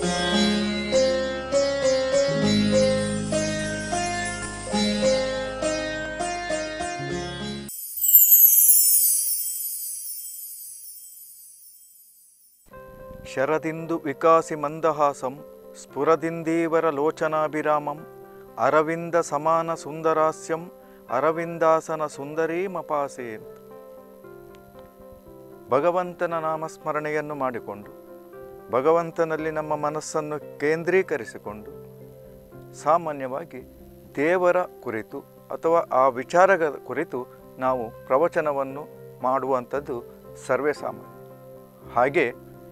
ಶರದಿಂದು ವಿಕಾಸಿ ಮಂದಹಾಸಂ ಸ್ಫುರದಿಂದೀವರ ಲೋಚನಾಭಿರಾಮಂ ಅರವಿಂದ ಸಮಾನ ಸುಂದರಾಸ್ಯಂ ಅರವಿಂದಾಸನ ಸುಂದರೀಮಪಾಸೆ ಅಂತ ಭಗವಂತನ ನಾಮಸ್ಮರಣೆಯನ್ನು ಮಾಡಿಕೊಂಡು ಭಗವಂತನಲ್ಲಿ ನಮ್ಮ ಮನಸ್ಸನ್ನು ಕೇಂದ್ರೀಕರಿಸಿಕೊಂಡು ಸಾಮಾನ್ಯವಾಗಿ ದೇವರ ಕುರಿತು ಅಥವಾ ಆ ವಿಚಾರಗಳ ಕುರಿತು ನಾವು ಪ್ರವಚನವನ್ನು ಮಾಡುವಂಥದ್ದು ಸರ್ವೇ ಸಾಮಾನ್ಯ ಹಾಗೆ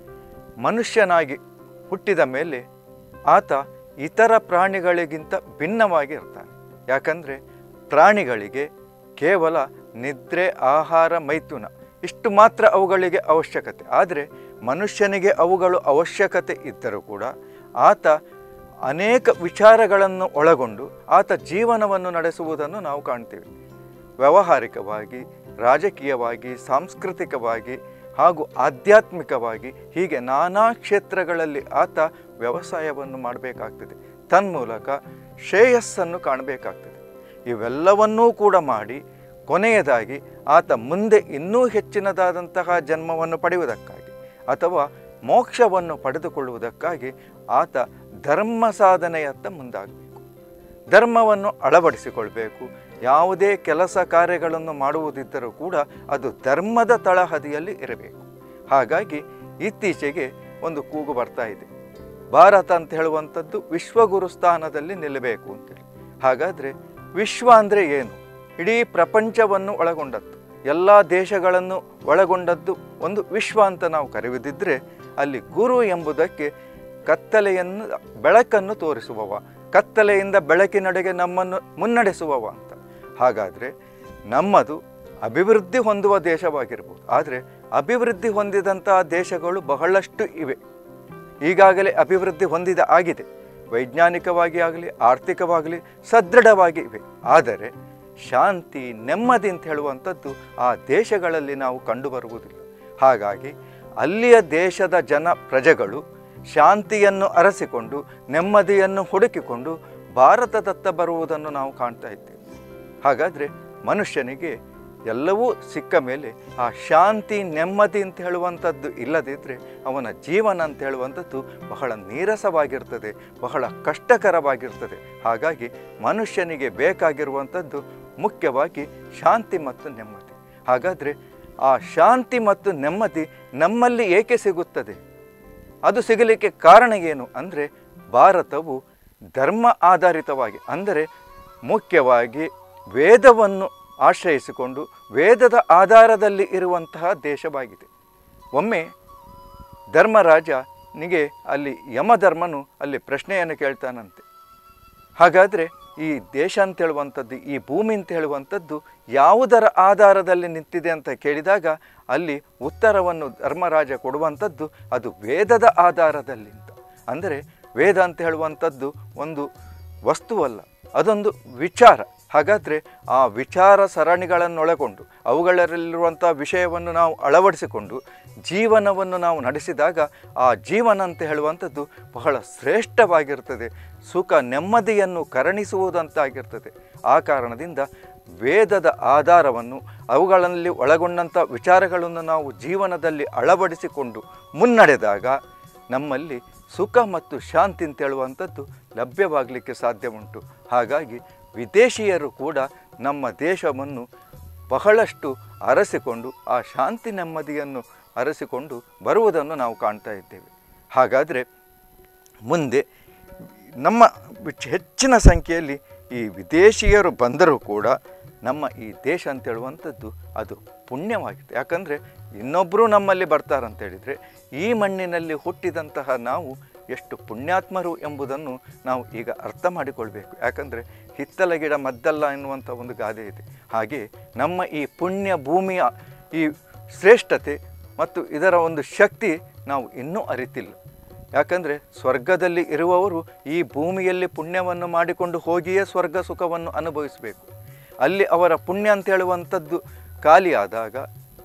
ಮನುಷ್ಯನಾಗಿ ಹುಟ್ಟಿದ ಮೇಲೆ ಆತ ಇತರ ಪ್ರಾಣಿಗಳಿಗಿಂತ ಭಿನ್ನವಾಗಿ ಇರ್ತಾನೆ ಯಾಕಂದರೆ ಪ್ರಾಣಿಗಳಿಗೆ ಕೇವಲ ನಿದ್ರೆ ಆಹಾರ ಮೈಥುನ ಇಷ್ಟು ಮಾತ್ರ ಅವುಗಳಿಗೆ ಅವಶ್ಯಕತೆ ಆದರೆ ಮನುಷ್ಯನಿಗೆ ಅವುಗಳು ಅವಶ್ಯಕತೆ ಇದ್ದರೂ ಕೂಡ ಆತ ಅನೇಕ ವಿಚಾರಗಳನ್ನು ಒಳಗೊಂಡು ಆತ ಜೀವನವನ್ನು ನಡೆಸುವುದನ್ನು ನಾವು ಕಾಣ್ತೀವಿ ವ್ಯಾವಹಾರಿಕವಾಗಿ ರಾಜಕೀಯವಾಗಿ ಸಾಂಸ್ಕೃತಿಕವಾಗಿ ಹಾಗೂ ಆಧ್ಯಾತ್ಮಿಕವಾಗಿ ಹೀಗೆ ನಾನಾ ಕ್ಷೇತ್ರಗಳಲ್ಲಿ ಆತ ವ್ಯವಸಾಯವನ್ನು ಮಾಡಬೇಕಾಗ್ತದೆ ತನ್ಮೂಲಕ ಶ್ರೇಯಸ್ಸನ್ನು ಕಾಣಬೇಕಾಗ್ತದೆ ಇವೆಲ್ಲವನ್ನೂ ಕೂಡ ಮಾಡಿ ಕೊನೆಯದಾಗಿ ಆತ ಮುಂದೆ ಇನ್ನೂ ಹೆಚ್ಚಿನದಾದಂತಹ ಜನ್ಮವನ್ನು ಪಡೆಯುವುದಕ್ಕಾಗಿ ಅಥವಾ ಮೋಕ್ಷವನ್ನು ಪಡೆದುಕೊಳ್ಳುವುದಕ್ಕಾಗಿ ಆತ ಧರ್ಮ ಸಾಧನೆಯತ್ತ ಮುಂದಾಗಬೇಕು ಧರ್ಮವನ್ನು ಅಳವಡಿಸಿಕೊಳ್ಬೇಕು ಯಾವುದೇ ಕೆಲಸ ಕಾರ್ಯಗಳನ್ನು ಮಾಡುವುದಿದ್ದರೂ ಕೂಡ ಅದು ಧರ್ಮದ ತಳಹದಿಯಲ್ಲಿ ಇರಬೇಕು ಹಾಗಾಗಿ ಇತ್ತೀಚೆಗೆ ಒಂದು ಕೂಗು ಬರ್ತಾ ಇದೆ ಭಾರತ ಅಂತ ಹೇಳುವಂಥದ್ದು ವಿಶ್ವಗುರು ಸ್ಥಾನದಲ್ಲಿ ನಿಲ್ಲಬೇಕು ಅಂತೇಳಿ ಹಾಗಾದರೆ ವಿಶ್ವ ಅಂದರೆ ಏನು ಇಡೀ ಪ್ರಪಂಚವನ್ನು ಒಳಗೊಂಡದ್ದು ಎಲ್ಲ ದೇಶಗಳನ್ನು ಒಳಗೊಂಡದ್ದು ಒಂದು ವಿಶ್ವ ಅಂತ ನಾವು ಕರೆಯುವುದಿದ್ದರೆ ಅಲ್ಲಿ ಗುರು ಎಂಬುದಕ್ಕೆ ಕತ್ತಲೆಯನ್ನು ಬೆಳಕನ್ನು ತೋರಿಸುವವ ಕತ್ತಲೆಯಿಂದ ಬೆಳಕಿನಡೆಗೆ ನಮ್ಮನ್ನು ಮುನ್ನಡೆಸುವವ ಅಂತ ಹಾಗಾದರೆ ನಮ್ಮದು ಅಭಿವೃದ್ಧಿ ಹೊಂದುವ ದೇಶವಾಗಿರ್ಬೋದು ಆದರೆ ಅಭಿವೃದ್ಧಿ ಹೊಂದಿದಂತಹ ದೇಶಗಳು ಬಹಳಷ್ಟು ಇವೆ ಈಗಾಗಲೇ ಅಭಿವೃದ್ಧಿ ಹೊಂದಿದ ಆಗಿದೆ ವೈಜ್ಞಾನಿಕವಾಗಿ ಆಗಲಿ ಆರ್ಥಿಕವಾಗಲಿ ಸದೃಢವಾಗಿ ಇವೆ ಆದರೆ ಶಾಂತಿ ನೆಮ್ಮದಿ ಅಂತ ಹೇಳುವಂಥದ್ದು ಆ ದೇಶಗಳಲ್ಲಿ ನಾವು ಕಂಡುಬರುವುದಿಲ್ಲ ಹಾಗಾಗಿ ಅಲ್ಲಿಯ ದೇಶದ ಜನ ಪ್ರಜೆಗಳು ಶಾಂತಿಯನ್ನು ಅರಸಿಕೊಂಡು ನೆಮ್ಮದಿಯನ್ನು ಹುಡುಕಿಕೊಂಡು ಭಾರತದತ್ತ ಬರುವುದನ್ನು ನಾವು ಕಾಣ್ತಾ ಇದ್ದೇವೆ ಹಾಗಾದರೆ ಮನುಷ್ಯನಿಗೆ ಎಲ್ಲವೂ ಸಿಕ್ಕ ಮೇಲೆ ಆ ಶಾಂತಿ ನೆಮ್ಮದಿ ಅಂತ ಹೇಳುವಂಥದ್ದು ಇಲ್ಲದಿದ್ದರೆ ಅವನ ಜೀವನ ಅಂತ ಹೇಳುವಂಥದ್ದು ಬಹಳ ನೀರಸವಾಗಿರ್ತದೆ ಬಹಳ ಕಷ್ಟಕರವಾಗಿರ್ತದೆ ಹಾಗಾಗಿ ಮನುಷ್ಯನಿಗೆ ಬೇಕಾಗಿರುವಂಥದ್ದು ಮುಖ್ಯವಾಗಿ ಶಾಂತಿ ಮತ್ತು ನೆಮ್ಮದಿ ಹಾಗಾದರೆ ಆ ಶಾಂತಿ ಮತ್ತು ನೆಮ್ಮದಿ ನಮ್ಮಲ್ಲಿ ಏಕೆ ಸಿಗುತ್ತದೆ ಅದು ಸಿಗಲಿಕ್ಕೆ ಕಾರಣ ಏನು ಅಂದರೆ ಭಾರತವು ಧರ್ಮ ಆಧಾರಿತವಾಗಿ ಅಂದರೆ ಮುಖ್ಯವಾಗಿ ವೇದವನ್ನು ಆಶ್ರಯಿಸಿಕೊಂಡು ವೇದದ ಆಧಾರದಲ್ಲಿ ಇರುವಂತಹ ದೇಶವಾಗಿದೆ ಒಮ್ಮೆ ಧರ್ಮರಾಜನಿಗೆ ಅಲ್ಲಿ ಯಮಧರ್ಮನು ಅಲ್ಲಿ ಪ್ರಶ್ನೆಯನ್ನು ಕೇಳ್ತಾನಂತೆ ಹಾಗಾದರೆ ಈ ದೇಶ ಅಂತ ಹೇಳುವಂಥದ್ದು ಈ ಭೂಮಿ ಅಂತ ಹೇಳುವಂಥದ್ದು ಯಾವುದರ ಆಧಾರದಲ್ಲಿ ನಿಂತಿದೆ ಅಂತ ಕೇಳಿದಾಗ ಅಲ್ಲಿ ಉತ್ತರವನ್ನು ಧರ್ಮರಾಜ ಕೊಡುವಂಥದ್ದು ಅದು ವೇದದ ಆಧಾರದಲ್ಲಿ ಅಂತ ಅಂದರೆ ವೇದ ಅಂತ ಹೇಳುವಂಥದ್ದು ಒಂದು ವಸ್ತುವಲ್ಲ ಅದೊಂದು ವಿಚಾರ ಹಾಗಾದರೆ ಆ ವಿಚಾರ ಸರಣಿಗಳನ್ನೊಳಗೊಂಡು ಅವುಗಳಲ್ಲಿರುವಂಥ ವಿಷಯವನ್ನು ನಾವು ಅಳವಡಿಸಿಕೊಂಡು ಜೀವನವನ್ನು ನಾವು ನಡೆಸಿದಾಗ ಆ ಜೀವನ ಅಂತ ಹೇಳುವಂಥದ್ದು ಬಹಳ ಶ್ರೇಷ್ಠವಾಗಿರ್ತದೆ ಸುಖ ನೆಮ್ಮದಿಯನ್ನು ಕರುಣಿಸುವುದಂತಾಗಿರ್ತದೆ ಆ ಕಾರಣದಿಂದ ವೇದದ ಆಧಾರವನ್ನು ಅವುಗಳಲ್ಲಿ ಒಳಗೊಂಡಂಥ ವಿಚಾರಗಳನ್ನು ನಾವು ಜೀವನದಲ್ಲಿ ಅಳವಡಿಸಿಕೊಂಡು ಮುನ್ನಡೆದಾಗ ನಮ್ಮಲ್ಲಿ ಸುಖ ಮತ್ತು ಶಾಂತಿ ಅಂತ ಹೇಳುವಂಥದ್ದು ಲಭ್ಯವಾಗಲಿಕ್ಕೆ ಸಾಧ್ಯ ಉಂಟು ಹಾಗಾಗಿ ವಿದೇಶಿಯರು ಕೂಡ ನಮ್ಮ ದೇಶವನ್ನು ಬಹಳಷ್ಟು ಅರಸಿಕೊಂಡು ಆ ಶಾಂತಿ ನೆಮ್ಮದಿಯನ್ನು ಅರಸಿಕೊಂಡು ಬರುವುದನ್ನು ನಾವು ಕಾಣ್ತಾ ಇದ್ದೇವೆ ಹಾಗಾದರೆ ಮುಂದೆ ನಮ್ಮ ವಿಚ್- ಹೆಚ್ಚಿನ ಸಂಖ್ಯೆಯಲ್ಲಿ ಈ ವಿದೇಶಿಯರು ಬಂದರೂ ಕೂಡ ನಮ್ಮ ಈ ದೇಶ ಅಂತ ಹೇಳುವಂಥದ್ದು ಅದು ಪುಣ್ಯವಾಗಿದೆ ಯಾಕಂದರೆ ಇನ್ನೊಬ್ಬರು ನಮ್ಮಲ್ಲಿ ಬರ್ತಾರಂತ ಹೇಳಿದರೆ ಈ ಮಣ್ಣಿನಲ್ಲಿ ಹುಟ್ಟಿದಂತಹ ನಾವು ಎಷ್ಟು ಪುಣ್ಯಾತ್ಮರು ಎಂಬುದನ್ನು ನಾವು ಈಗ ಅರ್ಥ ಮಾಡಿಕೊಳ್ಬೇಕು ಯಾಕಂದರೆ ಹಿತ್ತಲ ಗಿಡ ಮದ್ದಲ್ಲ ಎನ್ನುವಂಥ ಒಂದು ಗಾದೆ ಇದೆ ಹಾಗೆ ನಮ್ಮ ಈ ಪುಣ್ಯ ಭೂಮಿಯ ಈ ಶ್ರೇಷ್ಠತೆ ಮತ್ತು ಇದರ ಒಂದು ಶಕ್ತಿ ನಾವು ಇನ್ನೂ ಅರಿತಿಲ್ಲ ಯಾಕಂದರೆ ಸ್ವರ್ಗದಲ್ಲಿ ಇರುವವರು ಈ ಭೂಮಿಯಲ್ಲಿ ಪುಣ್ಯವನ್ನು ಮಾಡಿಕೊಂಡು ಹೋಗಿಯೇ ಸ್ವರ್ಗ ಸುಖವನ್ನು ಅನುಭವಿಸಬೇಕು ಅಲ್ಲಿ ಅವರ ಪುಣ್ಯ ಅಂತ ಹೇಳುವಂಥದ್ದು ಖಾಲಿಯಾದಾಗ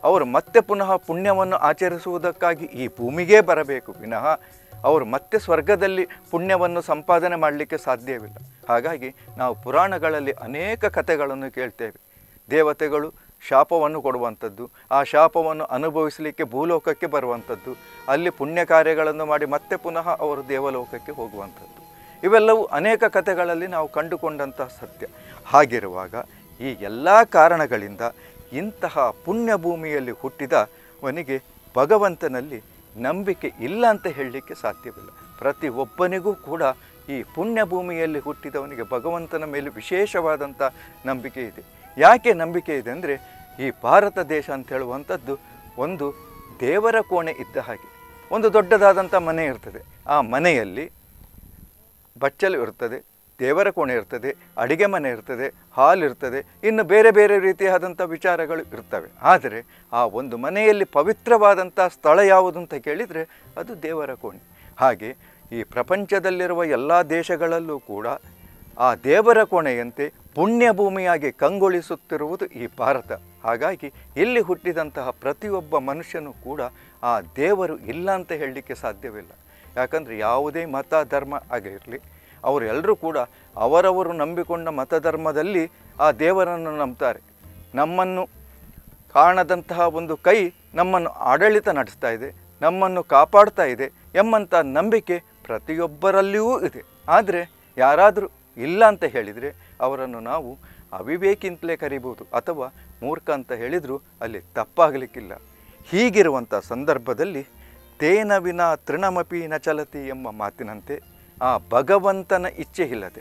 ಅವರು ಮತ್ತೆ ಪುನಃ ಪುಣ್ಯವನ್ನು ಆಚರಿಸುವುದಕ್ಕಾಗಿ ಈ ಭೂಮಿಗೇ ಬರಬೇಕು ವಿನಃ ಅವರು ಮತ್ತೆ ಸ್ವರ್ಗದಲ್ಲಿ ಪುಣ್ಯವನ್ನು ಸಂಪಾದನೆ ಮಾಡಲಿಕ್ಕೆ ಸಾಧ್ಯವಿಲ್ಲ ಹಾಗಾಗಿ ನಾವು ಪುರಾಣಗಳಲ್ಲಿ ಅನೇಕ ಕಥೆಗಳನ್ನು ಕೇಳ್ತೇವೆ ದೇವತೆಗಳು ಶಾಪವನ್ನು ಕೊಡುವಂಥದ್ದು ಆ ಶಾಪವನ್ನು ಅನುಭವಿಸಲಿಕ್ಕೆ ಭೂಲೋಕಕ್ಕೆ ಬರುವಂಥದ್ದು ಅಲ್ಲಿ ಪುಣ್ಯ ಕಾರ್ಯಗಳನ್ನು ಮಾಡಿ ಮತ್ತೆ ಪುನಃ ಅವರು ದೇವಲೋಕಕ್ಕೆ ಹೋಗುವಂಥದ್ದು ಇವೆಲ್ಲವೂ ಅನೇಕ ಕಥೆಗಳಲ್ಲಿ ನಾವು ಕಂಡುಕೊಂಡಂತಹ ಸತ್ಯ ಹಾಗಿರುವಾಗ ಈ ಎಲ್ಲ ಕಾರಣಗಳಿಂದ ಇಂತಹ ಪುಣ್ಯ ಭೂಮಿಯಲ್ಲಿ ಹುಟ್ಟಿದವನಿಗೆ ಭಗವಂತನಲ್ಲಿ ನಂಬಿಕೆ ಇಲ್ಲ ಅಂತ ಹೇಳಲಿಕ್ಕೆ ಸಾಧ್ಯವಿಲ್ಲ ಪ್ರತಿ ಒಬ್ಬನಿಗೂ ಕೂಡ ಈ ಪುಣ್ಯ ಭೂಮಿಯಲ್ಲಿ ಹುಟ್ಟಿದವನಿಗೆ ಭಗವಂತನ ಮೇಲೆ ವಿಶೇಷವಾದಂಥ ನಂಬಿಕೆ ಇದೆ ಯಾಕೆ ನಂಬಿಕೆ ಇದೆ ಅಂದರೆ ಈ ಭಾರತ ದೇಶ ಅಂತ ಹೇಳುವಂಥದ್ದು ಒಂದು ದೇವರ ಕೋಣೆ ಇದ್ದ ಹಾಗೆ ಒಂದು ದೊಡ್ಡದಾದಂಥ ಮನೆ ಇರ್ತದೆ ಆ ಮನೆಯಲ್ಲಿ ಬಚ್ಚಲು ಇರ್ತದೆ ದೇವರ ಕೋಣೆ ಇರ್ತದೆ ಅಡಿಗೆ ಮನೆ ಇರ್ತದೆ ಹಾಲ್ ಇರ್ತದೆ ಇನ್ನು ಬೇರೆ ಬೇರೆ ರೀತಿಯಾದಂಥ ವಿಚಾರಗಳು ಇರ್ತವೆ ಆದರೆ ಆ ಒಂದು ಮನೆಯಲ್ಲಿ ಪವಿತ್ರವಾದಂಥ ಸ್ಥಳ ಯಾವುದು ಅಂತ ಕೇಳಿದರೆ ಅದು ದೇವರ ಕೋಣೆ ಹಾಗೆ ಈ ಪ್ರಪಂಚದಲ್ಲಿರುವ ಎಲ್ಲ ದೇಶಗಳಲ್ಲೂ ಕೂಡ ಆ ದೇವರ ಕೋಣೆಯಂತೆ ಪುಣ್ಯ ಭೂಮಿಯಾಗಿ ಕಂಗೊಳಿಸುತ್ತಿರುವುದು ಈ ಭಾರತ ಹಾಗಾಗಿ ಇಲ್ಲಿ ಹುಟ್ಟಿದಂತಹ ಪ್ರತಿಯೊಬ್ಬ ಮನುಷ್ಯನೂ ಕೂಡ ಆ ದೇವರು ಇಲ್ಲ ಅಂತ ಹೇಳಲಿಕ್ಕೆ ಸಾಧ್ಯವಿಲ್ಲ ಯಾಕಂದರೆ ಯಾವುದೇ ಮತ ಧರ್ಮ ಆಗಿರಲಿ ಅವರೆಲ್ಲರೂ ಕೂಡ ಅವರವರು ನಂಬಿಕೊಂಡ ಮತಧರ್ಮದಲ್ಲಿ ಆ ದೇವರನ್ನು ನಂಬ್ತಾರೆ ನಮ್ಮನ್ನು ಕಾಣದಂತಹ ಒಂದು ಕೈ ನಮ್ಮನ್ನು ಆಡಳಿತ ನಡೆಸ್ತಾ ಇದೆ ನಮ್ಮನ್ನು ಕಾಪಾಡ್ತಾ ಇದೆ ಎಂಬಂಥ ನಂಬಿಕೆ ಪ್ರತಿಯೊಬ್ಬರಲ್ಲಿಯೂ ಇದೆ ಆದರೆ ಯಾರಾದರೂ ಇಲ್ಲ ಅಂತ ಹೇಳಿದರೆ ಅವರನ್ನು ನಾವು ಅವಿವೇಕಿಂತಲೇ ಕರಿಬೋದು ಅಥವಾ ಮೂರ್ಖ ಅಂತ ಹೇಳಿದರೂ ಅಲ್ಲಿ ತಪ್ಪಾಗಲಿಕ್ಕಿಲ್ಲ ಹೀಗಿರುವಂಥ ಸಂದರ್ಭದಲ್ಲಿ ತೇನ ವಿನ ತೃಣಮಪಿ ನ ಚಲತಿ ಎಂಬ ಮಾತಿನಂತೆ ಆ ಭಗವಂತನ ಇಚ್ಛೆ ಇಲ್ಲದೆ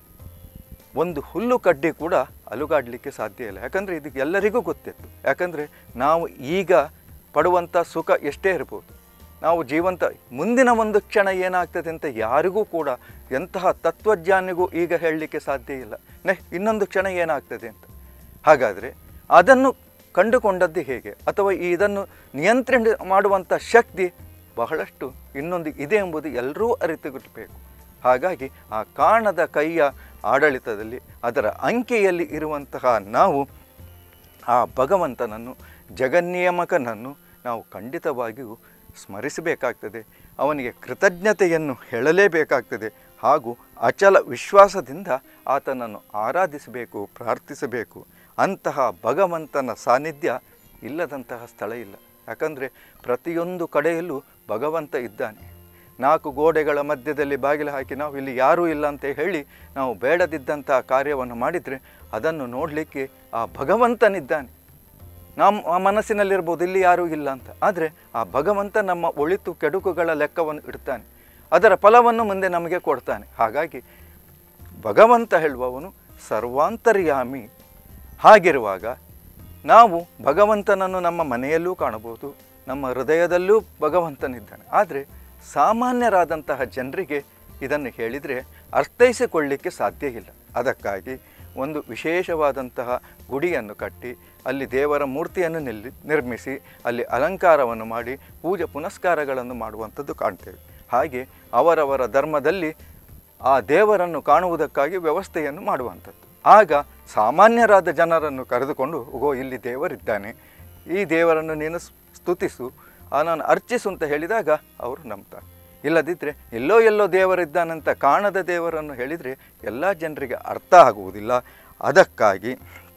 ಒಂದು ಹುಲ್ಲು ಕಡ್ಡಿ ಕೂಡ ಅಲುಗಾಡಲಿಕ್ಕೆ ಸಾಧ್ಯ ಇಲ್ಲ ಯಾಕಂದರೆ ಇದು ಎಲ್ಲರಿಗೂ ಗೊತ್ತಿತ್ತು ಯಾಕಂದರೆ ನಾವು ಈಗ ಪಡುವಂಥ ಸುಖ ಎಷ್ಟೇ ಇರ್ಬೋದು ನಾವು ಜೀವಂತ ಮುಂದಿನ ಒಂದು ಕ್ಷಣ ಏನಾಗ್ತದೆ ಅಂತ ಯಾರಿಗೂ ಕೂಡ ಎಂತಹ ತತ್ವಜ್ಞಾನಿಗೂ ಈಗ ಹೇಳಲಿಕ್ಕೆ ಸಾಧ್ಯ ಇಲ್ಲ ನೆ ಇನ್ನೊಂದು ಕ್ಷಣ ಏನಾಗ್ತದೆ ಅಂತ ಹಾಗಾದರೆ ಅದನ್ನು ಕಂಡುಕೊಂಡದ್ದು ಹೇಗೆ ಅಥವಾ ಈ ಇದನ್ನು ನಿಯಂತ್ರಣ ಮಾಡುವಂಥ ಶಕ್ತಿ ಬಹಳಷ್ಟು ಇನ್ನೊಂದು ಇದೆ ಎಂಬುದು ಎಲ್ಲರೂ ಅರಿತುಕೊಳ್ಳಬೇಕು ಹಾಗಾಗಿ ಆ ಕಾಣದ ಕೈಯ ಆಡಳಿತದಲ್ಲಿ ಅದರ ಅಂಕೆಯಲ್ಲಿ ಇರುವಂತಹ ನಾವು ಆ ಭಗವಂತನನ್ನು ಜಗನ್ನಿಯಮಕನನ್ನು ನಾವು ಖಂಡಿತವಾಗಿಯೂ ಸ್ಮರಿಸಬೇಕಾಗ್ತದೆ ಅವನಿಗೆ ಕೃತಜ್ಞತೆಯನ್ನು ಹೇಳಲೇಬೇಕಾಗ್ತದೆ ಹಾಗೂ ಅಚಲ ವಿಶ್ವಾಸದಿಂದ ಆತನನ್ನು ಆರಾಧಿಸಬೇಕು ಪ್ರಾರ್ಥಿಸಬೇಕು ಅಂತಹ ಭಗವಂತನ ಸಾನ್ನಿಧ್ಯ ಇಲ್ಲದಂತಹ ಸ್ಥಳ ಇಲ್ಲ ಯಾಕಂದರೆ ಪ್ರತಿಯೊಂದು ಕಡೆಯಲ್ಲೂ ಭಗವಂತ ಇದ್ದಾನೆ ನಾಲ್ಕು ಗೋಡೆಗಳ ಮಧ್ಯದಲ್ಲಿ ಬಾಗಿಲು ಹಾಕಿ ನಾವು ಇಲ್ಲಿ ಯಾರೂ ಇಲ್ಲ ಅಂತ ಹೇಳಿ ನಾವು ಬೇಡದಿದ್ದಂಥ ಕಾರ್ಯವನ್ನು ಮಾಡಿದರೆ ಅದನ್ನು ನೋಡಲಿಕ್ಕೆ ಆ ಭಗವಂತನಿದ್ದಾನೆ ನಮ್ಮ ಮನಸ್ಸಿನಲ್ಲಿರ್ಬೋದು ಇಲ್ಲಿ ಯಾರೂ ಇಲ್ಲ ಅಂತ ಆದರೆ ಆ ಭಗವಂತ ನಮ್ಮ ಒಳಿತು ಕೆಡುಕುಗಳ ಲೆಕ್ಕವನ್ನು ಇಡ್ತಾನೆ ಅದರ ಫಲವನ್ನು ಮುಂದೆ ನಮಗೆ ಕೊಡ್ತಾನೆ ಹಾಗಾಗಿ ಭಗವಂತ ಹೇಳುವವನು ಸರ್ವಾಂತರ್ಯಾಮಿ ಹಾಗಿರುವಾಗ ನಾವು ಭಗವಂತನನ್ನು ನಮ್ಮ ಮನೆಯಲ್ಲೂ ಕಾಣಬಹುದು ನಮ್ಮ ಹೃದಯದಲ್ಲೂ ಭಗವಂತನಿದ್ದಾನೆ ಆದರೆ ಸಾಮಾನ್ಯರಾದಂತಹ ಜನರಿಗೆ ಇದನ್ನು ಹೇಳಿದರೆ ಅರ್ಥೈಸಿಕೊಳ್ಳಿಕ್ಕೆ ಸಾಧ್ಯ ಇಲ್ಲ ಅದಕ್ಕಾಗಿ ಒಂದು ವಿಶೇಷವಾದಂತಹ ಗುಡಿಯನ್ನು ಕಟ್ಟಿ ಅಲ್ಲಿ ದೇವರ ಮೂರ್ತಿಯನ್ನು ನಿಲ್ಲಿ ನಿರ್ಮಿಸಿ ಅಲ್ಲಿ ಅಲಂಕಾರವನ್ನು ಮಾಡಿ ಪೂಜೆ ಪುನಸ್ಕಾರಗಳನ್ನು ಮಾಡುವಂಥದ್ದು ಕಾಣ್ತೇವೆ ಹಾಗೆ ಅವರವರ ಧರ್ಮದಲ್ಲಿ ಆ ದೇವರನ್ನು ಕಾಣುವುದಕ್ಕಾಗಿ ವ್ಯವಸ್ಥೆಯನ್ನು ಮಾಡುವಂಥದ್ದು ಆಗ ಸಾಮಾನ್ಯರಾದ ಜನರನ್ನು ಕರೆದುಕೊಂಡು ಓ ಇಲ್ಲಿ ದೇವರಿದ್ದಾನೆ ಈ ದೇವರನ್ನು ನೀನು ಸ್- ಸ್ತುತಿಸು ಆ ನಾನು ಅರ್ಚಿಸು ಅಂತ ಹೇಳಿದಾಗ ಅವರು ನಂಬ್ತಾರೆ ಇಲ್ಲದಿದ್ದರೆ ಎಲ್ಲೋ ಎಲ್ಲೋ ದೇವರಿದ್ದಾನಂತ ಕಾಣದ ದೇವರನ್ನು ಹೇಳಿದರೆ ಎಲ್ಲ ಜನರಿಗೆ ಅರ್ಥ ಆಗುವುದಿಲ್ಲ ಅದಕ್ಕಾಗಿ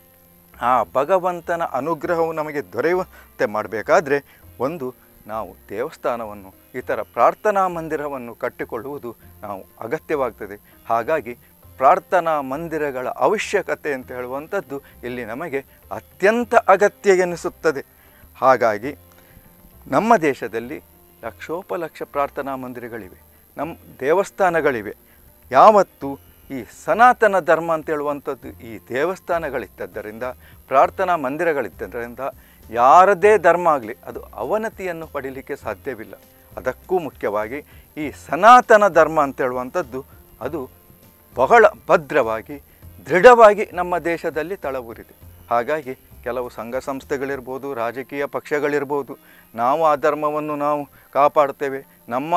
ಆ ಭಗವಂತನ ಅನುಗ್ರಹವು ನಮಗೆ ದೊರೆಯುವಂತೆ ಮಾಡಬೇಕಾದ್ರೆ ಒಂದು ನಾವು ದೇವಸ್ಥಾನವನ್ನು ಇತರ ಪ್ರಾರ್ಥನಾ ಮಂದಿರವನ್ನು ಕಟ್ಟಿಕೊಳ್ಳುವುದು ನಾವು ಅಗತ್ಯವಾಗ್ತದೆ ಹಾಗಾಗಿ ಪ್ರಾರ್ಥನಾ ಮಂದಿರಗಳ ಅವಶ್ಯಕತೆ ಅಂತ ಹೇಳುವಂಥದ್ದು ಇಲ್ಲಿ ನಮಗೆ ಅತ್ಯಂತ ಅಗತ್ಯ ಎನಿಸುತ್ತದೆ ಹಾಗಾಗಿ ನಮ್ಮ ದೇಶದಲ್ಲಿ ಲಕ್ಷೋಪಲಕ್ಷ ಪ್ರಾರ್ಥನಾ ಮಂದಿರಗಳಿವೆ ನಮ್ಮ ದೇವಸ್ಥಾನಗಳಿವೆ ಯಾವತ್ತು ಈ ಸನಾತನ ಧರ್ಮ ಅಂತ ಹೇಳುವಂಥದ್ದು ಈ ದೇವಸ್ಥಾನಗಳಿದ್ದದ್ದರಿಂದ ಪ್ರಾರ್ಥನಾ ಮಂದಿರಗಳಿದ್ದರಿಂದ ಯಾರದೇ ಧರ್ಮ ಆಗಲಿ ಅದು ಅವನತಿಯನ್ನು ಪಡೀಲಿಕ್ಕೆ ಸಾಧ್ಯವಿಲ್ಲ ಅದಕ್ಕೂ ಮುಖ್ಯವಾಗಿ ಈ ಸನಾತನ ಧರ್ಮ ಅಂತ ಹೇಳುವಂಥದ್ದು ಅದು ಬಹಳ ಭದ್ರವಾಗಿ ದೃಢವಾಗಿ ನಮ್ಮ ದೇಶದಲ್ಲಿ ತಳವೂರಿದೆ ಹಾಗಾಗಿ ಕೆಲವು ಸಂಘ ಸಂಸ್ಥೆಗಳಿರ್ಬೋದು ರಾಜಕೀಯ ಪಕ್ಷಗಳಿರ್ಬೋದು ನಾವು ಆ ಧರ್ಮವನ್ನು ನಾವು ಕಾಪಾಡ್ತೇವೆ ನಮ್ಮ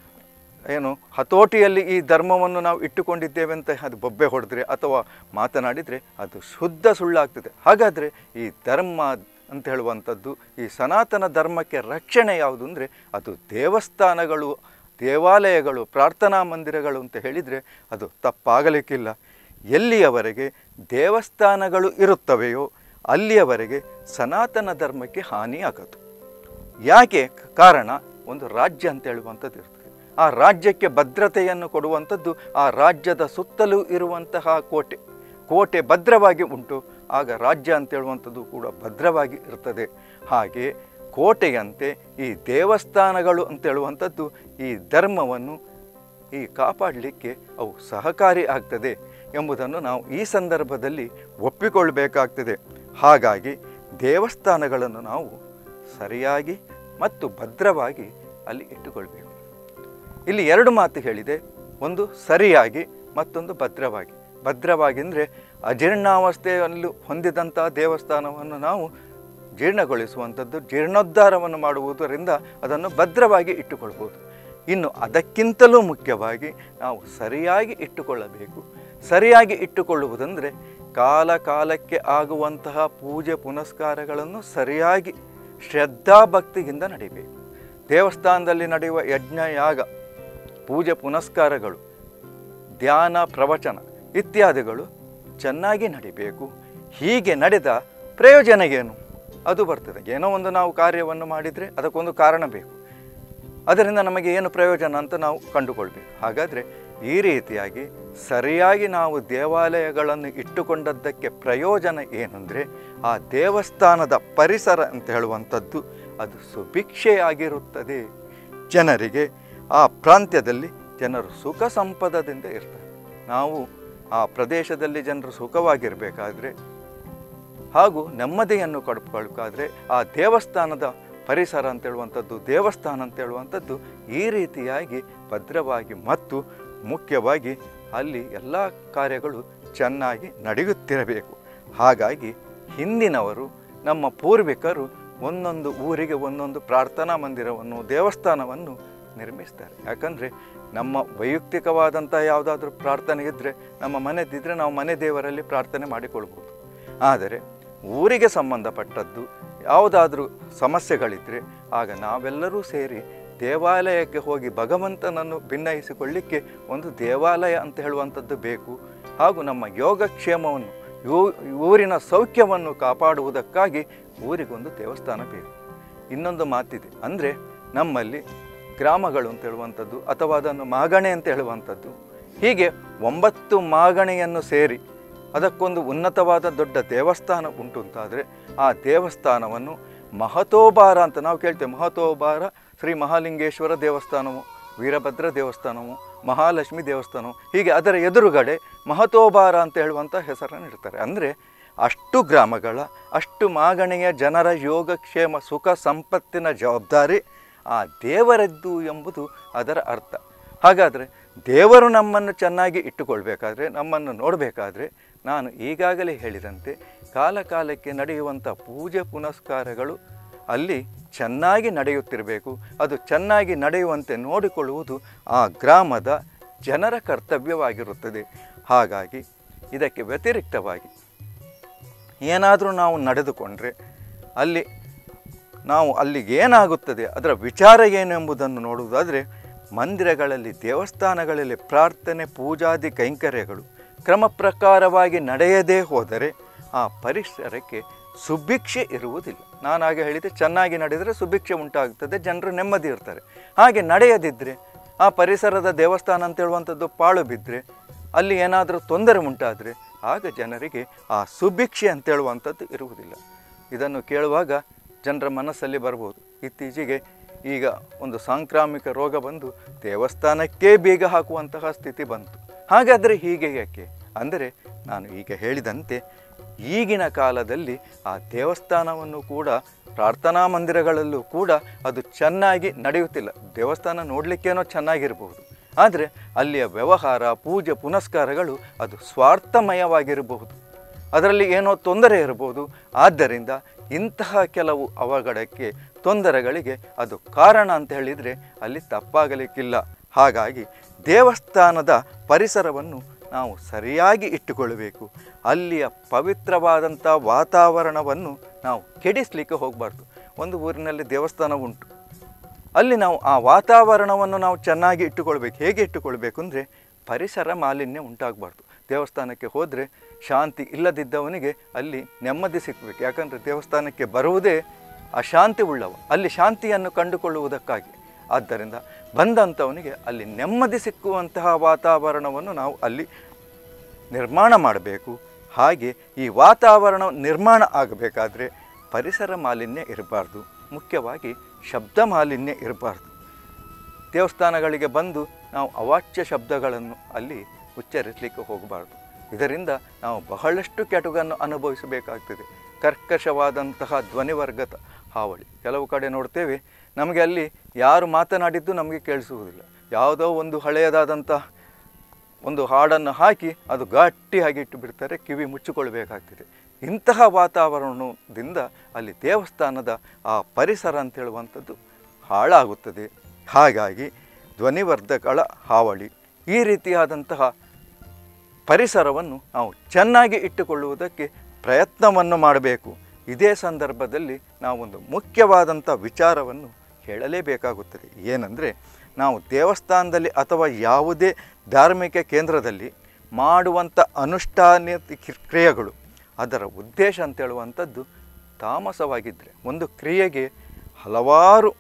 ಏನು ಹತೋಟಿಯಲ್ಲಿ ಈ ಧರ್ಮವನ್ನು ನಾವು ಇಟ್ಟುಕೊಂಡಿದ್ದೇವೆ ಅಂತ ಅದು ಬೊಬ್ಬೆ ಹೊಡೆದ್ರೆ ಅಥವಾ ಮಾತನಾಡಿದರೆ ಅದು ಶುದ್ಧ ಸುಳ್ಳಾಗ್ತದೆ ಹಾಗಾದರೆ ಈ ಧರ್ಮ ಅಂತ ಹೇಳುವಂಥದ್ದು ಈ ಸನಾತನ ಧರ್ಮಕ್ಕೆ ರಕ್ಷಣೆ ಯಾವುದು ಅಂದರೆ ಅದು ದೇವಸ್ಥಾನಗಳು ದೇವಾಲಯಗಳು ಪ್ರಾರ್ಥನಾ ಮಂದಿರಗಳು ಅಂತ ಹೇಳಿದರೆ ಅದು ತಪ್ಪಾಗಲಿಕ್ಕಿಲ್ಲ ಎಲ್ಲಿಯವರೆಗೆ ದೇವಸ್ಥಾನಗಳು ಇರುತ್ತವೆಯೋ ಅಲ್ಲಿಯವರೆಗೆ ಸನಾತನ ಧರ್ಮಕ್ಕೆ ಹಾನಿಯಾಗದು ಯಾಕೆ ಕಾರಣ ಒಂದು ರಾಜ್ಯ ಅಂತ ಹೇಳುವಂಥದ್ದು ಇರ್ತದೆ ಆ ರಾಜ್ಯಕ್ಕೆ ಭದ್ರತೆಯನ್ನು ಕೊಡುವಂಥದ್ದು ಆ ರಾಜ್ಯದ ಸುತ್ತಲೂ ಇರುವಂತಹ ಕೋಟೆ ಕೋಟೆ ಭದ್ರವಾಗಿ ಉಂಟು ಆಗ ರಾಜ್ಯ ಅಂತ ಹೇಳುವಂಥದ್ದು ಕೂಡ ಭದ್ರವಾಗಿ ಇರ್ತದೆ ಹಾಗೆ ಕೋಟೆಯಂತೆ ಈ ದೇವಸ್ಥಾನಗಳು ಅಂತ ಹೇಳುವಂಥದ್ದು ಈ ಧರ್ಮವನ್ನು ಈ ಕಾಪಾಡಲಿಕ್ಕೆ ಅವು ಸಹಕಾರಿ ಆಗ್ತದೆ ಎಂಬುದನ್ನು ನಾವು ಈ ಸಂದರ್ಭದಲ್ಲಿ ಒಪ್ಪಿಕೊಳ್ಬೇಕಾಗ್ತದೆ ಹಾಗಾಗಿ ದೇವಸ್ಥಾನಗಳನ್ನು ನಾವು ಸರಿಯಾಗಿ ಮತ್ತು ಭದ್ರವಾಗಿ ಅಲ್ಲಿ ಇಟ್ಟುಕೊಳ್ಬೇಕು ಇಲ್ಲಿ ಎರಡು ಮಾತು ಹೇಳಿದೆ ಒಂದು ಸರಿಯಾಗಿ ಮತ್ತೊಂದು ಭದ್ರವಾಗಿ ಭದ್ರವಾಗಿ ಅಂದರೆ ಅಜೀರ್ಣಾವಸ್ಥೆಯಲ್ಲಿ ಹೊಂದಿದಂಥ ದೇವಸ್ಥಾನವನ್ನು ನಾವು ಜೀರ್ಣಗೊಳಿಸುವಂಥದ್ದು ಜೀರ್ಣೋದ್ಧಾರವನ್ನು ಮಾಡುವುದರಿಂದ ಅದನ್ನು ಭದ್ರವಾಗಿ ಇಟ್ಟುಕೊಳ್ಬೋದು ಇನ್ನು ಅದಕ್ಕಿಂತಲೂ ಮುಖ್ಯವಾಗಿ ನಾವು ಸರಿಯಾಗಿ ಇಟ್ಟುಕೊಳ್ಳಬೇಕು ಸರಿಯಾಗಿ ಇಟ್ಟುಕೊಳ್ಳುವುದಂದರೆ ಕಾಲ ಕಾಲಕ್ಕೆ ಆಗುವಂತಹ ಪೂಜೆ ಪುನಸ್ಕಾರಗಳನ್ನು ಸರಿಯಾಗಿ ಶ್ರದ್ಧಾಭಕ್ತಿಯಿಂದ ನಡಿಬೇಕು ದೇವಸ್ಥಾನದಲ್ಲಿ ನಡೆಯುವ ಯಜ್ಞ ಯಾಗ ಪೂಜೆ ಪುನಸ್ಕಾರಗಳು ಧ್ಯಾನ ಪ್ರವಚನ ಇತ್ಯಾದಿಗಳು ಚೆನ್ನಾಗಿ ನಡಿಬೇಕು ಹೀಗೆ ನಡೆದ ಪ್ರಯೋಜನ ಏನು ಅದು ಬರ್ತದೆ ಏನೋ ಒಂದು ನಾವು ಕಾರ್ಯವನ್ನು ಮಾಡಿದರೆ ಅದಕ್ಕೊಂದು ಕಾರಣ ಬೇಕು ಅದರಿಂದ ನಮಗೆ ಏನು ಪ್ರಯೋಜನ ಅಂತ ನಾವು ಕಂಡುಕೊಳ್ಬೇಕು ಹಾಗಾದರೆ ಈ ರೀತಿಯಾಗಿ ಸರಿಯಾಗಿ ನಾವು ದೇವಾಲಯಗಳನ್ನು ಇಟ್ಟುಕೊಂಡದ್ದಕ್ಕೆ ಪ್ರಯೋಜನ ಏನಂದರೆ ಆ ದೇವಸ್ಥಾನದ ಪರಿಸರ ಅಂತ ಹೇಳುವಂಥದ್ದು ಅದು ಸುಭಿಕ್ಷೆಯಾಗಿರುತ್ತದೆ ಜನರಿಗೆ ಆ ಪ್ರಾಂತ್ಯದಲ್ಲಿ ಜನರು ಸುಖ ಸಂಪದದಿಂದ ಇರ್ತಾರೆ ನಾವು ಆ ಪ್ರದೇಶದಲ್ಲಿ ಜನರು ಸುಖವಾಗಿರಬೇಕಾದ್ರೆ ಹಾಗೂ ನೆಮ್ಮದಿಯನ್ನು ಕೊಡ್ಕೊಳ್ಬೇಕಾದ್ರೆ ಆ ದೇವಸ್ಥಾನದ ಪರಿಸರ ಅಂತ ಹೇಳುವಂಥದ್ದು ದೇವಸ್ಥಾನ ಅಂತ ಹೇಳುವಂಥದ್ದು ಈ ರೀತಿಯಾಗಿ ಭದ್ರವಾಗಿ ಮತ್ತು ಮುಖ್ಯವಾಗಿ ಅಲ್ಲಿ ಎಲ್ಲ ಕಾರ್ಯಗಳು ಚೆನ್ನಾಗಿ ನಡೆಯುತ್ತಿರಬೇಕು ಹಾಗಾಗಿ ಹಿಂದಿನವರು ನಮ್ಮ ಪೂರ್ವಿಕರು ಒಂದೊಂದು ಊರಿಗೆ ಒಂದೊಂದು ಪ್ರಾರ್ಥನಾ ಮಂದಿರವನ್ನು ದೇವಸ್ಥಾನವನ್ನು ನಿರ್ಮಿಸ್ತಾರೆ ಯಾಕಂದರೆ ನಮ್ಮ ವೈಯಕ್ತಿಕವಾದಂಥ ಯಾವುದಾದ್ರೂ ಪ್ರಾರ್ಥನೆ ಇದ್ದರೆ ನಮ್ಮ ಮನೆದಿದ್ದರೆ ನಾವು ಮನೆ ದೇವರಲ್ಲಿ ಪ್ರಾರ್ಥನೆ ಮಾಡಿಕೊಳ್ಬೋದು ಆದರೆ ಊರಿಗೆ ಸಂಬಂಧಪಟ್ಟದ್ದು ಯಾವುದಾದ್ರೂ ಸಮಸ್ಯೆಗಳಿದ್ದರೆ ಆಗ ನಾವೆಲ್ಲರೂ ಸೇರಿ ದೇವಾಲಯಕ್ಕೆ ಹೋಗಿ ಭಗವಂತನನ್ನು ಭಿನ್ನಯಿಸಿಕೊಳ್ಳಿಕ್ಕೆ ಒಂದು ದೇವಾಲಯ ಅಂತ ಹೇಳುವಂಥದ್ದು ಬೇಕು ಹಾಗೂ ನಮ್ಮ ಯೋಗಕ್ಷೇಮವನ್ನು ಯೂ- ಊರಿನ ಸೌಖ್ಯವನ್ನು ಕಾಪಾಡುವುದಕ್ಕಾಗಿ ಊರಿಗೊಂದು ದೇವಸ್ಥಾನ ಬೇಕು ಇನ್ನೊಂದು ಮಾತಿದೆ ಅಂದರೆ ನಮ್ಮಲ್ಲಿ ಗ್ರಾಮಗಳು ಅಂತ ಹೇಳುವಂಥದ್ದು ಅಥವಾ ಅದನ್ನು ಮಾಗಣೆ ಅಂತ ಹೇಳುವಂಥದ್ದು ಹೀಗೆ ಒಂಬತ್ತು ಮಾಗಣೆಯನ್ನು ಸೇರಿ ಅದಕ್ಕೊಂದು ಉನ್ನತವಾದ ದೊಡ್ಡ ದೇವಸ್ಥಾನ ಉಂಟು ಅಂತಾದರೆ ಆ ದೇವಸ್ಥಾನವನ್ನು ಮಹತೋಬಾರ ಅಂತ ನಾವು ಕೇಳ್ತೇವೆ ಮಹತೋಬಾರ ಶ್ರೀ ಮಹಾಲಿಂಗೇಶ್ವರ ದೇವಸ್ಥಾನವು ವೀರಭದ್ರ ದೇವಸ್ಥಾನವು ಮಹಾಲಕ್ಷ್ಮಿ ದೇವಸ್ಥಾನವು ಹೀಗೆ ಅದರ ಎದುರುಗಡೆ ಮಹತೋಬಾರ ಅಂತ ಹೇಳುವಂಥ ಹೆಸರನ್ನು ಇಡ್ತಾರೆ ಅಂದರೆ ಅಷ್ಟು ಗ್ರಾಮಗಳ ಅಷ್ಟು ಮಾಗಣೆಯ ಜನರ ಯೋಗಕ್ಷೇಮ ಸುಖ ಸಂಪತ್ತಿನ ಜವಾಬ್ದಾರಿ ಆ ದೇವರದ್ದು ಎಂಬುದು ಅದರ ಅರ್ಥ ಹಾಗಾದರೆ ದೇವರು ನಮ್ಮನ್ನು ಚೆನ್ನಾಗಿ ಇಟ್ಟುಕೊಳ್ಬೇಕಾದ್ರೆ ನಮ್ಮನ್ನು ನೋಡಬೇಕಾದ್ರೆ ನಾನು ಈಗಾಗಲೇ ಹೇಳಿದಂತೆ ಕಾಲ ಕಾಲಕ್ಕೆ ನಡೆಯುವಂಥ ಪೂಜೆ ಪುನಸ್ಕಾರಗಳು ಅಲ್ಲಿ ಚೆನ್ನಾಗಿ ನಡೆಯುತ್ತಿರಬೇಕು ಅದು ಚೆನ್ನಾಗಿ ನಡೆಯುವಂತೆ ನೋಡಿಕೊಳ್ಳುವುದು ಆ ಗ್ರಾಮದ ಜನರ ಕರ್ತವ್ಯವಾಗಿರುತ್ತದೆ ಹಾಗಾಗಿ ಇದಕ್ಕೆ ವ್ಯತಿರಿಕ್ತವಾಗಿ ಏನಾದರೂ ನಾವು ನಡೆದುಕೊಂಡ್ರೆ ಅಲ್ಲಿ ನಾವು ಅಲ್ಲಿಗೆ ಏನಾಗುತ್ತದೆ ಅದರ ವಿಚಾರ ಏನು ಎಂಬುದನ್ನು ನೋಡುವುದಾದರೆ ಮಂದಿರಗಳಲ್ಲಿ ದೇವಸ್ಥಾನಗಳಲ್ಲಿ ಪ್ರಾರ್ಥನೆ ಪೂಜಾದಿ ಕೈಂಕರ್ಯಗಳು ಕ್ರಮ ಪ್ರಕಾರವಾಗಿ ನಡೆಯದೇ ಹೋದರೆ ಆ ಪರಿಸರಕ್ಕೆ ಸುಭಿಕ್ಷೆ ಇರುವುದಿಲ್ಲ ನಾನು ಹಾಗೆ ಹೇಳಿದೆ ಚೆನ್ನಾಗಿ ನಡೆದರೆ ಸುಭಿಕ್ಷೆ ಉಂಟಾಗುತ್ತದೆ ಜನರು ನೆಮ್ಮದಿ ಇರ್ತಾರೆ ಹಾಗೆ ನಡೆಯದಿದ್ದರೆ ಆ ಪರಿಸರದ ದೇವಸ್ಥಾನ ಅಂತ ಹೇಳುವಂಥದ್ದು ಪಾಳು ಬಿದ್ದರೆ ಅಲ್ಲಿ ಏನಾದರೂ ತೊಂದರೆ ಉಂಟಾದರೆ ಆಗ ಜನರಿಗೆ ಆ ಸುಭಿಕ್ಷೆ ಅಂತ ಹೇಳುವಂಥದ್ದು ಇರುವುದಿಲ್ಲ ಇದನ್ನು ಕೇಳುವಾಗ ಜನರ ಮನಸ್ಸಲ್ಲಿ ಬರ್ಬೋದು ಇತ್ತೀಚೆಗೆ ಈಗ ಒಂದು ಸಾಂಕ್ರಾಮಿಕ ರೋಗ ಬಂದು ದೇವಸ್ಥಾನಕ್ಕೇ ಬೀಗ ಹಾಕುವಂತಹ ಸ್ಥಿತಿ ಬಂತು ಹಾಗಾದರೆ ಹೀಗೆ ಯಾಕೆ ಅಂದರೆ ನಾನು ಈಗ ಹೇಳಿದಂತೆ ಈಗಿನ ಕಾಲದಲ್ಲಿ ಆ ದೇವಸ್ಥಾನವನ್ನು ಕೂಡ ಪ್ರಾರ್ಥನಾ ಮಂದಿರಗಳಲ್ಲೂ ಕೂಡ ಅದು ಚೆನ್ನಾಗಿ ನಡೆಯುತ್ತಿಲ್ಲ ದೇವಸ್ಥಾನ ನೋಡಲಿಕ್ಕೇನೋ ಚೆನ್ನಾಗಿರಬಹುದು ಆದರೆ ಅಲ್ಲಿಯ ವ್ಯವಹಾರ ಪೂಜೆ ಪುನಸ್ಕಾರಗಳು ಅದು ಸ್ವಾರ್ಥಮಯವಾಗಿರಬಹುದು ಅದರಲ್ಲಿ ಏನೋ ತೊಂದರೆ ಇರಬಹುದು ಆದ್ದರಿಂದ ಇಂತಹ ಕೆಲವು ಅವಘಡಕ್ಕೆ ತೊಂದರೆಗಳಿಗೆ ಅದು ಕಾರಣ ಅಂತ ಹೇಳಿದರೆ ಅಲ್ಲಿ ತಪ್ಪಾಗಲಿಕ್ಕಿಲ್ಲ ಹಾಗಾಗಿ ದೇವಸ್ಥಾನದ ಪರಿಸರವನ್ನು ನಾವು ಸರಿಯಾಗಿ ಇಟ್ಟುಕೊಳ್ಳಬೇಕು ಅಲ್ಲಿಯ ಪವಿತ್ರವಾದಂಥ ವಾತಾವರಣವನ್ನು ನಾವು ಕೆಡಿಸ್ಲಿಕ್ಕೆ ಹೋಗಬಾರ್ದು ಒಂದು ಊರಿನಲ್ಲಿ ದೇವಸ್ಥಾನ ಉಂಟು ಅಲ್ಲಿ ನಾವು ಆ ವಾತಾವರಣವನ್ನು ನಾವು ಚೆನ್ನಾಗಿ ಇಟ್ಟುಕೊಳ್ಬೇಕು ಹೇಗೆ ಇಟ್ಟುಕೊಳ್ಬೇಕು ಅಂದರೆ ಪರಿಸರ ಮಾಲಿನ್ಯ ಉಂಟಾಗಬಾರ್ದು ದೇವಸ್ಥಾನಕ್ಕೆ ಹೋದರೆ ಶಾಂತಿ ಇಲ್ಲದಿದ್ದವನಿಗೆ ಅಲ್ಲಿ ನೆಮ್ಮದಿ ಸಿಕ್ಕಬೇಕು ಯಾಕಂದರೆ ದೇವಸ್ಥಾನಕ್ಕೆ ಬರುವುದೇ ಅಶಾಂತಿ ಉಳ್ಳವ ಅಲ್ಲಿ ಶಾಂತಿಯನ್ನು ಕಂಡುಕೊಳ್ಳುವುದಕ್ಕಾಗಿ ಆದ್ದರಿಂದ ಬಂದಂಥವನಿಗೆ ಅಲ್ಲಿ ನೆಮ್ಮದಿ ಸಿಕ್ಕುವಂತಹ ವಾತಾವರಣವನ್ನು ನಾವು ಅಲ್ಲಿ ನಿರ್ಮಾಣ ಮಾಡಬೇಕು ಹಾಗೆ ಈ ವಾತಾವರಣ ನಿರ್ಮಾಣ ಆಗಬೇಕಾದ್ರೆ ಪರಿಸರ ಮಾಲಿನ್ಯ ಇರಬಾರ್ದು ಮುಖ್ಯವಾಗಿ ಶಬ್ದ ಮಾಲಿನ್ಯ ಇರಬಾರ್ದು ದೇವಸ್ಥಾನಗಳಿಗೆ ಬಂದು ನಾವು ಅವಾಚ್ಯ ಶಬ್ದಗಳನ್ನು ಅಲ್ಲಿ ಉಚ್ಚರಿಸಲಿಕ್ಕೆ ಹೋಗಬಾರ್ದು ಇದರಿಂದ ನಾವು ಬಹಳಷ್ಟು ಕೆಟುಗನ್ನು ಅನುಭವಿಸಬೇಕಾಗ್ತದೆ ಕರ್ಕಶವಾದಂತಹ ಧ್ವನಿವರ್ಗದ ಹಾವಳಿ ಕೆಲವು ಕಡೆ ನೋಡ್ತೇವೆ ನಮಗೆ ಅಲ್ಲಿ ಯಾರು ಮಾತನಾಡಿದ್ದು ನಮಗೆ ಕೇಳಿಸುವುದಿಲ್ಲ ಯಾವುದೋ ಒಂದು ಹಳೆಯದಾದಂತಹ ಒಂದು ಹಾಡನ್ನು ಹಾಕಿ ಅದು ಗಟ್ಟಿಯಾಗಿ ಇಟ್ಟು ಬಿಡ್ತಾರೆ ಕಿವಿ ಮುಚ್ಚಿಕೊಳ್ಬೇಕಾಗ್ತದೆ ಇಂತಹ ವಾತಾವರಣದಿಂದ ಅಲ್ಲಿ ದೇವಸ್ಥಾನದ ಆ ಪರಿಸರ ಅಂತ ಹೇಳುವಂಥದ್ದು ಹಾಳಾಗುತ್ತದೆ ಹಾಗಾಗಿ ಧ್ವನಿವರ್ಧಕಗಳ ಹಾವಳಿ ಈ ರೀತಿಯಾದಂತಹ ಪರಿಸರವನ್ನು ನಾವು ಚೆನ್ನಾಗಿ ಇಟ್ಟುಕೊಳ್ಳುವುದಕ್ಕೆ ಪ್ರಯತ್ನವನ್ನು ಮಾಡಬೇಕು ಇದೇ ಸಂದರ್ಭದಲ್ಲಿ ನಾವೊಂದು ಮುಖ್ಯವಾದಂಥ ವಿಚಾರವನ್ನು ಹೇಳಲೇಬೇಕಾಗುತ್ತದೆ ಏನಂದರೆ ನಾವು ದೇವಸ್ಥಾನದಲ್ಲಿ ಅಥವಾ ಯಾವುದೇ ಧಾರ್ಮಿಕ ಕೇಂದ್ರದಲ್ಲಿ ಮಾಡುವಂಥ ಅನುಷ್ಠಾನ ಕ್ರಿಯೆಗಳು ಅದರ ಉದ್ದೇಶ ಅಂತ ಹೇಳುವಂಥದ್ದು ತಾಮಸವಾಗಿದ್ದರೆ ಒಂದು ಕ್ರಿಯೆಗೆ ಹಲವಾರು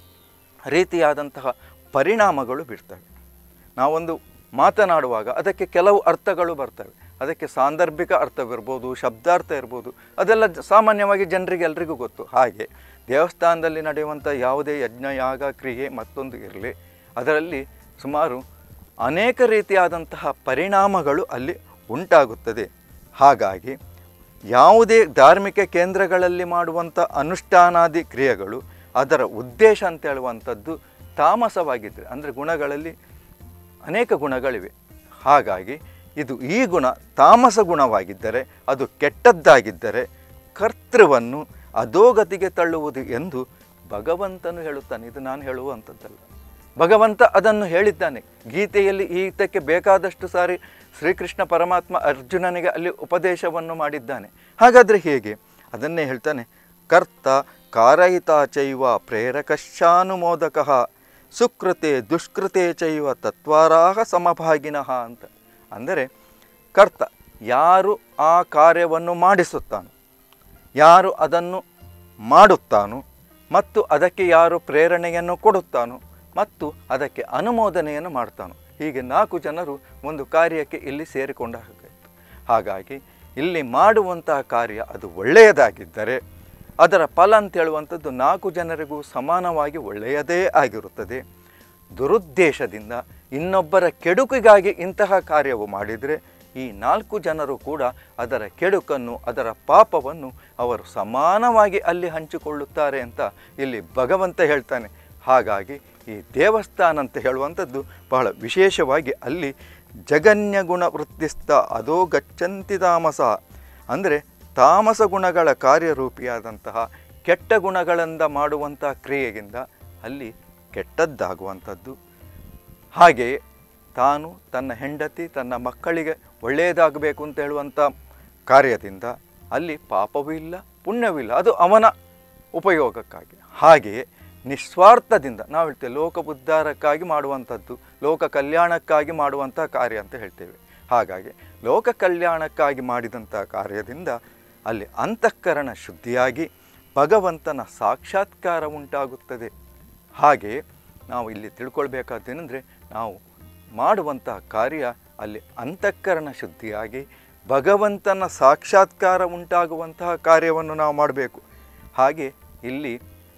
ರೀತಿಯಾದಂತಹ ಪರಿಣಾಮಗಳು ಬಿಡ್ತವೆ ನಾವೊಂದು ಮಾತನಾಡುವಾಗ ಅದಕ್ಕೆ ಕೆಲವು ಅರ್ಥಗಳು ಬರ್ತವೆ ಅದಕ್ಕೆ ಸಾಂದರ್ಭಿಕ ಅರ್ಥವಿರ್ಬೋದು ಶಬ್ದಾರ್ಥ ಇರ್ಬೋದು ಅದೆಲ್ಲ ಜ- ಸಾಮಾನ್ಯವಾಗಿ ಜನರಿಗೆ ಎಲ್ರಿಗೂ ಗೊತ್ತು ಹಾಗೆ ದೇವಸ್ಥಾನದಲ್ಲಿ ನಡೆಯುವಂಥ ಯಾವುದೇ ಯಜ್ಞ ಯಾಗ ಕ್ರಿಯೆ ಮತ್ತೊಂದು ಇರಲಿ ಅದರಲ್ಲಿ ಸುಮಾರು ಅನೇಕ ರೀತಿಯಾದಂತಹ ಪರಿಣಾಮಗಳು ಅಲ್ಲಿ ಉಂಟಾಗುತ್ತದೆ ಹಾಗಾಗಿ ಯಾವುದೇ ಧಾರ್ಮಿಕ ಕೇಂದ್ರಗಳಲ್ಲಿ ಮಾಡುವಂಥ ಅನುಷ್ಠಾನಾದಿ ಕ್ರಿಯೆಗಳು ಅದರ ಉದ್ದೇಶ ಅಂತ ಹೇಳುವಂಥದ್ದು ತಾಮಸವಾಗಿದ್ದರೆ ಅಂದರೆ ಗುಣಗಳಲ್ಲಿ ಅನೇಕ ಗುಣಗಳಿವೆ ಹಾಗಾಗಿ ಇದು ಈ ಗುಣ ತಾಮಸ ಗುಣವಾಗಿದ್ದರೆ ಅದು ಕೆಟ್ಟದ್ದಾಗಿದ್ದರೆ ಕರ್ತೃವನ್ನು ಅಧೋಗತಿಗೆ ತಳ್ಳುವುದು ಎಂದು ಭಗವಂತನು ಹೇಳುತ್ತಾನೆ ಇದು ನಾನು ಹೇಳುವಂಥದ್ದಲ್ಲ ಭಗವಂತ ಅದನ್ನು ಹೇಳಿದ್ದಾನೆ ಗೀತೆಯಲ್ಲಿ ಈತಕ್ಕೆ ಬೇಕಾದಷ್ಟು ಸಾರಿ ಶ್ರೀಕೃಷ್ಣ ಪರಮಾತ್ಮ ಅರ್ಜುನನಿಗೆ ಅಲ್ಲಿ ಉಪದೇಶವನ್ನು ಮಾಡಿದ್ದಾನೆ ಹಾಗಾದರೆ ಹೇಗೆ ಅದನ್ನೇ ಹೇಳ್ತಾನೆ ಕರ್ತ ಕಾರಯಿತ ಚೈವ ಪ್ರೇರಕಶ್ಚಾನುಮೋದಕ ಸುಕೃತೆ ದುಷ್ಕೃತೆ ಚೈವ ತತ್ವಾರಾಹ ಸಮಭಾಗಿನಃ ಅಂತ ಅಂದರೆ ಕರ್ತ ಯಾರು ಆ ಕಾರ್ಯವನ್ನು ಮಾಡಿಸುತ್ತಾನೋ ಯಾರು ಅದನ್ನು ಮಾಡುತ್ತಾನೋ ಮತ್ತು ಅದಕ್ಕೆ ಯಾರು ಪ್ರೇರಣೆಯನ್ನು ಕೊಡುತ್ತಾನೋ ಮತ್ತು ಅದಕ್ಕೆ ಅನುಮೋದನೆಯನ್ನು ಮಾಡ್ತಾನೋ ಹೀಗೆ ನಾಲ್ಕು ಜನರು ಒಂದು ಕಾರ್ಯಕ್ಕೆ ಇಲ್ಲಿ ಸೇರಿಕೊಂಡಾಗಬೇಕು ಹಾಗಾಗಿ ಇಲ್ಲಿ ಮಾಡುವಂತಹ ಕಾರ್ಯ ಅದು ಒಳ್ಳೆಯದಾಗಿದ್ದರೆ ಅದರ ಫಲ ಅಂತ ಹೇಳುವಂಥದ್ದು ನಾಲ್ಕು ಜನರಿಗೂ ಸಮಾನವಾಗಿ ಒಳ್ಳೆಯದೇ ಆಗಿರುತ್ತದೆ ದುರುದ್ದೇಶದಿಂದ ಇನ್ನೊಬ್ಬರ ಕೆಡುಕಿಗಾಗಿ ಇಂತಹ ಕಾರ್ಯವು ಮಾಡಿದರೆ ಈ ನಾಲ್ಕು ಜನರು ಕೂಡ ಅದರ ಕೆಡುಕನ್ನು ಅದರ ಪಾಪವನ್ನು ಅವರು ಸಮಾನವಾಗಿ ಅಲ್ಲಿ ಹಂಚಿಕೊಳ್ಳುತ್ತಾರೆ ಅಂತ ಇಲ್ಲಿ ಭಗವಂತ ಹೇಳ್ತಾನೆ ಹಾಗಾಗಿ ಈ ದೇವಸ್ಥಾನ ಅಂತ ಹೇಳುವಂಥದ್ದು ಬಹಳ ವಿಶೇಷವಾಗಿ ಅಲ್ಲಿ ಜಗನ್ಯ ಗುಣ ವೃತ್ತಿಸ್ಥ ಅದೋ ಗಚ್ಚಂತಿ ತಾಮಸ ಅಂದರೆ ತಾಮಸ ಗುಣಗಳ ಕಾರ್ಯರೂಪಿಯಾದಂತಹ ಕೆಟ್ಟ ಗುಣಗಳಿಂದ ಮಾಡುವಂಥ ಕ್ರಿಯೆಗಿಂದ ಅಲ್ಲಿ ಕೆಟ್ಟದ್ದಾಗುವಂಥದ್ದು ಹಾಗೆಯೇ ತಾನು ತನ್ನ ಹೆಂಡತಿ ತನ್ನ ಮಕ್ಕಳಿಗೆ ಒಳ್ಳೆಯದಾಗಬೇಕು ಅಂತ ಹೇಳುವಂಥ ಕಾರ್ಯದಿಂದ ಅಲ್ಲಿ ಪಾಪವೂ ಇಲ್ಲ ಪುಣ್ಯವೂ ಇಲ್ಲ ಅದು ಅವನ ಉಪಯೋಗಕ್ಕಾಗಿ ಹಾಗೆಯೇ ನಿಸ್ವಾರ್ಥದಿಂದ ನಾವು ಹೇಳ್ತೇವೆ ಲೋಕ ಉದ್ಧಾರಕ್ಕಾಗಿ ಮಾಡುವಂಥದ್ದು ಲೋಕ ಕಲ್ಯಾಣಕ್ಕಾಗಿ ಮಾಡುವಂಥ ಕಾರ್ಯ ಅಂತ ಹೇಳ್ತೇವೆ ಹಾಗಾಗಿ ಲೋಕ ಕಲ್ಯಾಣಕ್ಕಾಗಿ ಮಾಡಿದಂಥ ಕಾರ್ಯದಿಂದ ಅಲ್ಲಿ ಅಂತಃಕರಣ ಶುದ್ಧಿಯಾಗಿ ಭಗವಂತನ ಸಾಕ್ಷಾತ್ಕಾರ ಉಂಟಾಗುತ್ತದೆ ಹಾಗೆಯೇ ನಾವು ಇಲ್ಲಿ ತಿಳ್ಕೊಳ್ಬೇಕಾದ್ದೇನೆಂದರೆ ನಾವು ಮಾಡುವಂತಹ ಕಾರ್ಯ ಅಲ್ಲಿ ಅಂತಃಕರಣ ಶುದ್ಧಿಯಾಗಿ ಭಗವಂತನ ಸಾಕ್ಷಾತ್ಕಾರ ಉಂಟಾಗುವಂತಹ ಕಾರ್ಯವನ್ನು ನಾವು ಮಾಡಬೇಕು ಹಾಗೆ ಇಲ್ಲಿ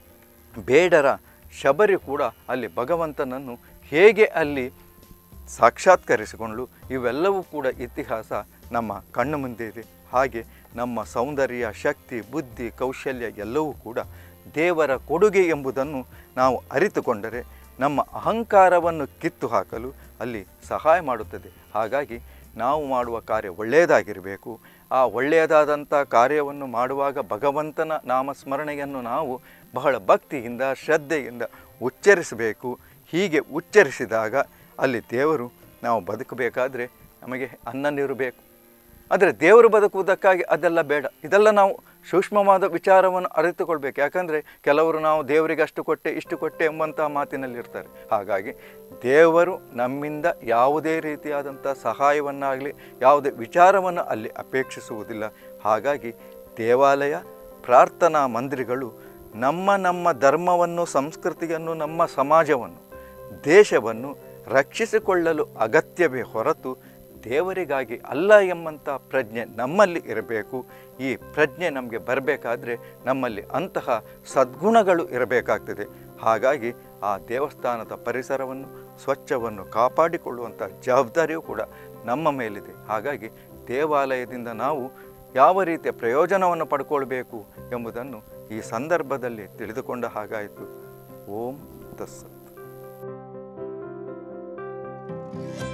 ಬೇಡರ ಶಬರಿ ಕೂಡ ಅಲ್ಲಿ ಭಗವಂತನನ್ನು ಹೇಗೆ ಅಲ್ಲಿ ಸಾಕ್ಷಾತ್ಕರಿಸಿಕೊಂಡ್ಲು ಇವೆಲ್ಲವೂ ಕೂಡ ಇತಿಹಾಸ ನಮ್ಮ ಕಣ್ಣು ಮುಂದೆ ಇದೆ ಹಾಗೆ ನಮ್ಮ ಸೌಂದರ್ಯ ಶಕ್ತಿ ಬುದ್ಧಿ ಕೌಶಲ್ಯ ಎಲ್ಲವೂ ಕೂಡ ದೇವರ ಕೊಡುಗೆ ಎಂಬುದನ್ನು ನಾವು ಅರಿತುಕೊಂಡರೆ ನಮ್ಮ ಅಹಂಕಾರವನ್ನು ಕಿತ್ತು ಹಾಕಲು ಅಲ್ಲಿ ಸಹಾಯ ಮಾಡುತ್ತದೆ ಹಾಗಾಗಿ ನಾವು ಮಾಡುವ ಕಾರ್ಯ ಒಳ್ಳೆಯದಾಗಿರಬೇಕು ಆ ಒಳ್ಳೆಯದಾದಂಥ ಕಾರ್ಯವನ್ನು ಮಾಡುವಾಗ ಭಗವಂತನ ನಾಮಸ್ಮರಣೆಯನ್ನು ನಾವು ಬಹಳ ಭಕ್ತಿಯಿಂದ ಶ್ರದ್ಧೆಯಿಂದ ಉಚ್ಚರಿಸಬೇಕು ಹೀಗೆ ಉಚ್ಚರಿಸಿದಾಗ ಅಲ್ಲಿ ದೇವರು ನಾವು ಬದುಕಬೇಕಾದ್ರೆ ನಮಗೆ ಅನ್ನ ನೀರು ಬೇಕು ಆದರೆ ದೇವರು ಬದುಕುವುದಕ್ಕಾಗಿ ಅದೆಲ್ಲ ಬೇಡ ಇದೆಲ್ಲ ನಾವು ಸೂಕ್ಷ್ಮವಾದ ವಿಚಾರವನ್ನು ಅರಿತುಕೊಳ್ಬೇಕು ಯಾಕಂದರೆ ಕೆಲವರು ನಾವು ದೇವರಿಗೆ ಅಷ್ಟು ಕೊಟ್ಟೆ ಇಷ್ಟು ಕೊಟ್ಟೆ ಎಂಬಂತಹ ಮಾತಿನಲ್ಲಿರ್ತಾರೆ ಹಾಗಾಗಿ ದೇವರು ನಮ್ಮಿಂದ ಯಾವುದೇ ರೀತಿಯಾದಂಥ ಸಹಾಯವನ್ನಾಗಲಿ ಯಾವುದೇ ವಿಚಾರವನ್ನು ಅಲ್ಲಿ ಅಪೇಕ್ಷಿಸುವುದಿಲ್ಲ ಹಾಗಾಗಿ ದೇವಾಲಯ ಪ್ರಾರ್ಥನಾ ಮಂದಿರಗಳು ನಮ್ಮ ನಮ್ಮ ಧರ್ಮವನ್ನು ಸಂಸ್ಕೃತಿಯನ್ನು ನಮ್ಮ ಸಮಾಜವನ್ನು ದೇಶವನ್ನು ರಕ್ಷಿಸಿಕೊಳ್ಳಲು ಅಗತ್ಯವೇ ಹೊರತು ದೇವರಿಗಾಗಿ ಅಲ್ಲ ಎಂಬಂಥ ಪ್ರಜ್ಞೆ ನಮ್ಮಲ್ಲಿ ಇರಬೇಕು ಈ ಪ್ರಜ್ಞೆ ನಮಗೆ ಬರಬೇಕಾದ್ರೆ ನಮ್ಮಲ್ಲಿ ಅಂತಹ ಸದ್ಗುಣಗಳು ಇರಬೇಕಾಗ್ತದೆ ಹಾಗಾಗಿ ಆ ದೇವಸ್ಥಾನದ ಪರಿಸರವನ್ನು ಸ್ವಚ್ಛವನ್ನು ಕಾಪಾಡಿಕೊಳ್ಳುವಂಥ ಜವಾಬ್ದಾರಿಯೂ ಕೂಡ ನಮ್ಮ ಮೇಲಿದೆ ಹಾಗಾಗಿ ದೇವಾಲಯದಿಂದ ನಾವು ಯಾವ ರೀತಿಯ ಪ್ರಯೋಜನವನ್ನು ಪಡ್ಕೊಳ್ಬೇಕು ಎಂಬುದನ್ನು ಈ ಸಂದರ್ಭದಲ್ಲಿ ತಿಳಿದುಕೊಂಡ ಹಾಗಾಯಿತು ಓಂ ತಸ್ಸತ್